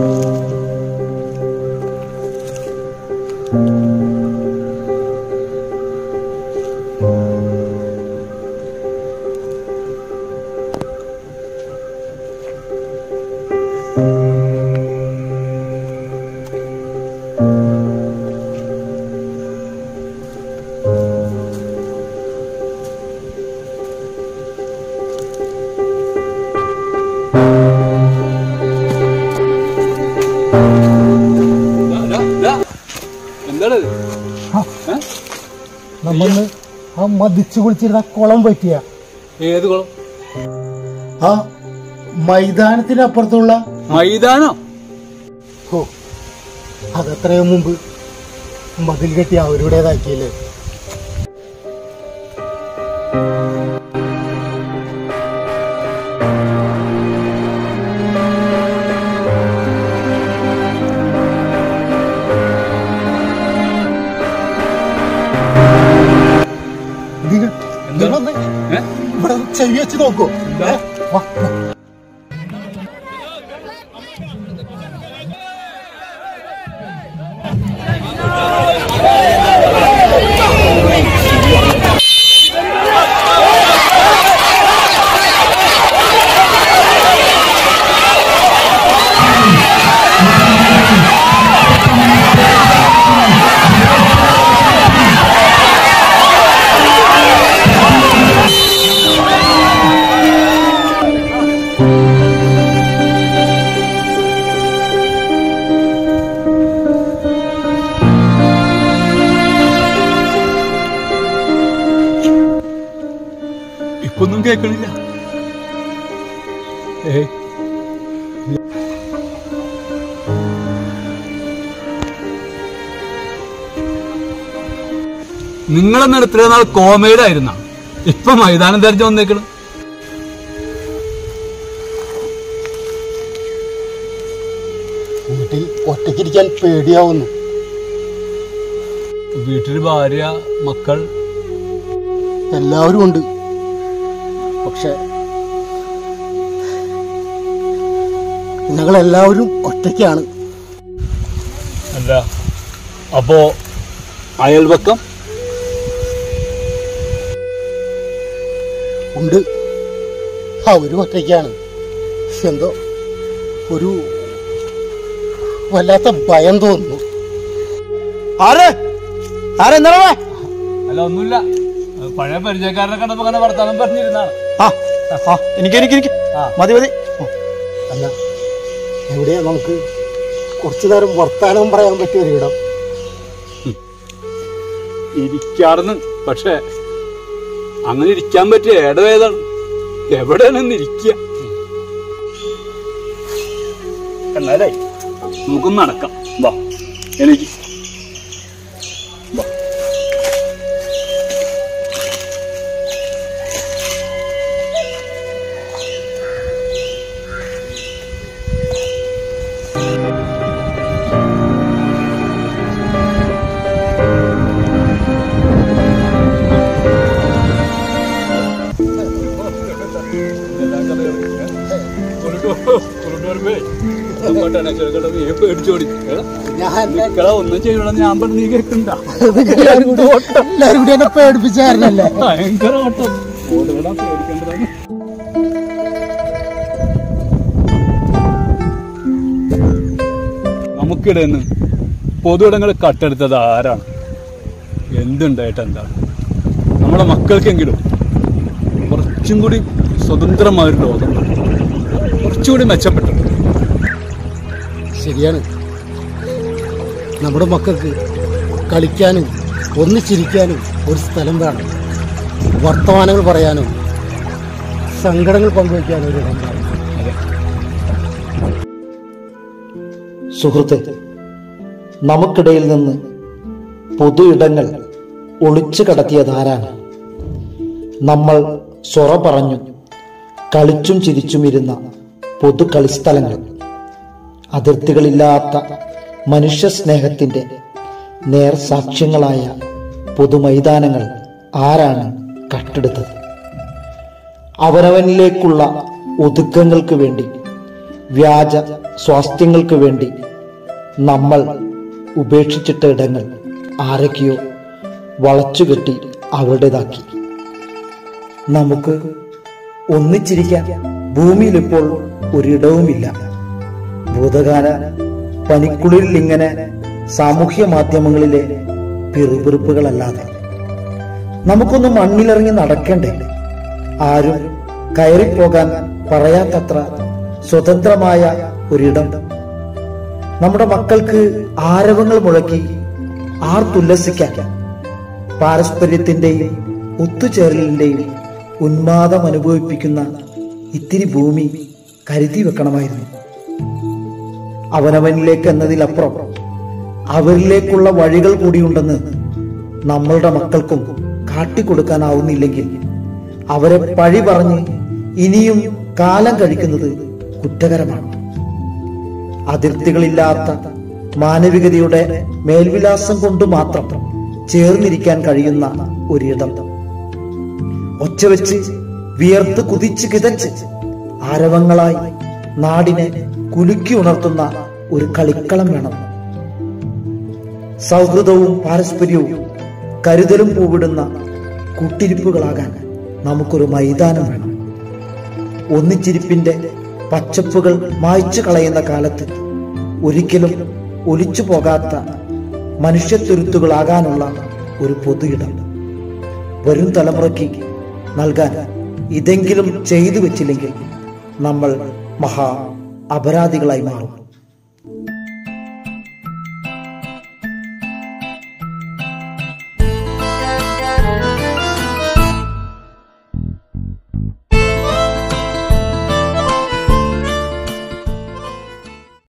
എന്താണ് നമ്മന്ന് ആ മതിച്ചു കുളിച്ചിരുന്ന കുളം പറ്റിയ ഏത് കുളം ആ മൈതാനത്തിനപ്പുറത്തുള്ള മൈതാനോ ഹോ അതത്രയും മുമ്പ് മതിൽ കെട്ടി അവരുടേതാക്കിയല്ലേ നിങ്ങൾ- നിങ്ങളൊന്ന് ഏ? ഇവിടെ ഒന്ന് ചെവി വെച്ച് നോക്കൂ എന്താ? ഏ? വാ, വാ. ഇപ്പൊന്നും കേൾക്കണില്ല ഏ നിങ്ങളെന്ന് ഇത്രയും നാൾ കോമയിലായിരുന്ന ഇപ്പൊ മൈതാനം ധരിച്ചു വന്നേക്കണം വീട്ടിൽ ഒറ്റയ്ക്കിരിക്കാൻ പേടിയാവുന്നു വീട്ടിൽ ഭാര്യ മക്കൾ എല്ലാവരും ഉണ്ട് പക്ഷെ ഞങ്ങളെല്ലാവരും ഒറ്റയ്ക്കാണ് അല്ല അപ്പോ അയൽവക്കം ഉണ്ട് അവരും ഒറ്റയ്ക്കാണ് എന്തോ ഒരു വല്ലാത്ത ഭയം തോന്നുന്നു ആര് ആരെന്താണോ അല്ല ഒന്നുമില്ല അത് പഴയ പരിചയക്കാരനെ കണ്ടപ്പോ അങ്ങനെ വർത്താനം പറഞ്ഞിരുന്നാണ് ആ ആ എനിക്ക് എനിക്ക് എനിക്ക് ആ. മതി മതി അല്ല എവിടെയാ നമുക്ക് കുറച്ചു നേരം വർത്താനം പറയാൻ പറ്റിയ ഒരിടം ഇരിക്കാറുന്ന് പക്ഷെ അങ്ങനെ ഇരിക്കാൻ പറ്റിയ ഇടം ഏതാണ് എവിടെയാണെന്ന് ഇരിക്കുക എന്നാലേ നമുക്കൊന്ന് നടക്കാം വാ എനിക്ക് വാ. പേടിച്ചോടി ഞാൻ നിക്കളെ ഒന്നും ചെയ്യണം ഞാൻ പറഞ്ഞു നീ കേൾക്കണ്ട എല്ലാവരും കൂടി എല്ലാവരും കൂടി എന്നെ പേടിപ്പിച്ചായിരുന്നല്ലേ ഭയങ്കര ഓട്ടം ഓടുകടാ പേടിക്കേണ്ടതാണ് നമുക്കിടന്ന് പൊതുയിടങ്ങൾ കട്ടെടുത്തത് ആരാണ് എന്തുണ്ടായിട്ട് എന്താണ് നമ്മുടെ മക്കൾക്കെങ്കിലും കുറച്ചും കൂടി സ്വതന്ത്രമായൊരു ലോകം കുറച്ചുകൂടി മെച്ചപ്പെട്ടു ശരിയാണ് നമ്മുടെ മക്കൾക്ക് കളിക്കാനും ഒന്നിച്ചിരിക്കാനും ഒരു സ്ഥലം വേണം വർത്തമാനങ്ങൾ പറയാനും സങ്കടങ്ങൾ പങ്കുവയ്ക്കാനും ഒരു ഇടം വേണം സുഹൃത്തെ നമുക്കിടയിൽ നിന്ന് പൊതു ഇടങ്ങൾ ഒളിച്ചു കടത്തിയതാരാണ് നമ്മൾ സൊറ പറഞ്ഞു കളിച്ചും ചിരിച്ചും ഇരുന്ന പൊതു കളിസ്ഥലങ്ങൾ അതിർത്തികളില്ലാത്ത മനുഷ്യ സ്നേഹത്തിന്റെ നേർ സാക്ഷ്യങ്ങളായ പൊതുമൈതാനങ്ങൾ ആരാണ് കട്ടെടുത്തത് അവനവനിലേക്കുള്ള ഒതുക്കങ്ങൾക്ക് വേണ്ടി വ്യാജ സ്വാസ്ഥ്യങ്ങൾക്ക് വേണ്ടി നമ്മൾ ഉപേക്ഷിച്ചിട്ട ഇടങ്ങൾ ആരൊക്കെയോ വളച്ചുകെട്ടി അവരുടേതാക്കി നമുക്ക് ഒന്നിച്ചിരിക്കാൻ ഭൂമിയിൽ ഇപ്പോൾ ഒരിടവുമില്ല ഭൂതകാല പനിക്കുളിരിൽ ഇങ്ങനെ സാമൂഹ്യ മാധ്യമങ്ങളിലെ പിറുപിറുപ്പുകളല്ലാതെ നമുക്കൊന്ന് മണ്ണിലിറങ്ങി നടക്കണ്ടേ ആരും കയറിപ്പോകാൻ പറയാത്തത്ര സ്വതന്ത്രമായ ഒരിടം നമ്മുടെ മക്കൾക്ക് ആരവങ്ങൾ മുഴക്കി ആർത്തുല്ലസിക്കാൻ പാരസ്പര്യത്തിന്റെയും ഒത്തുചേരലിന്റെയും ഉന്മാദം അനുഭവിപ്പിക്കുന്ന ഇത്തിരി ഭൂമി കരുതി വെക്കണമായിരുന്നു അവനവനിലേക്ക് എന്നതിലപ്പുറം അവരിലേക്കുള്ള വഴികൾ കൂടിയുണ്ടെന്ന് നമ്മളുടെ മക്കൾക്കും കാട്ടിക്കൊടുക്കാനാവുന്നില്ലെങ്കിൽ അവരെ പഴി പറഞ്ഞ് ഇനിയും കാലം കഴിക്കുന്നത് കുറ്റകരമാണ് അതിർത്തികളില്ലാത്ത മാനവികതയുടെ മേൽവിലാസം കൊണ്ട് മാത്രം ചേർന്നിരിക്കാൻ കഴിയുന്ന ഒരിടം ഒച്ചവെച്ച് വിയർത്ത് കുതിച്ച് കിതച്ച് ആരവങ്ങളായി നാടിനെ കുലുക്കി ഉണർത്തുന്ന ഒരു കളിക്കളം വേണം സൗഹൃദവും പാരസ്പര്യവും കരുതലും പൂവിടുന്ന കൂട്ടിരിപ്പുകളാകാൻ നമുക്കൊരു മൈതാനം വേണം ഒന്നിച്ചിരിപ്പിന്റെ പച്ചപ്പുകൾ മായ്ച്ചു കളയുന്ന കാലത്ത് ഒരിക്കലും ഒലിച്ചു പോകാത്ത മനുഷ്യത്തുരുത്തുകളാകാനുള്ള ഒരു പൊതു ഇടം വരും തലമുറയ്ക്ക് നൽകാൻ ഇതെങ്കിലും ചെയ്തു വെച്ചില്ലെങ്കിൽ നമ്മൾ മഹാ അപരാധികളായി മാറും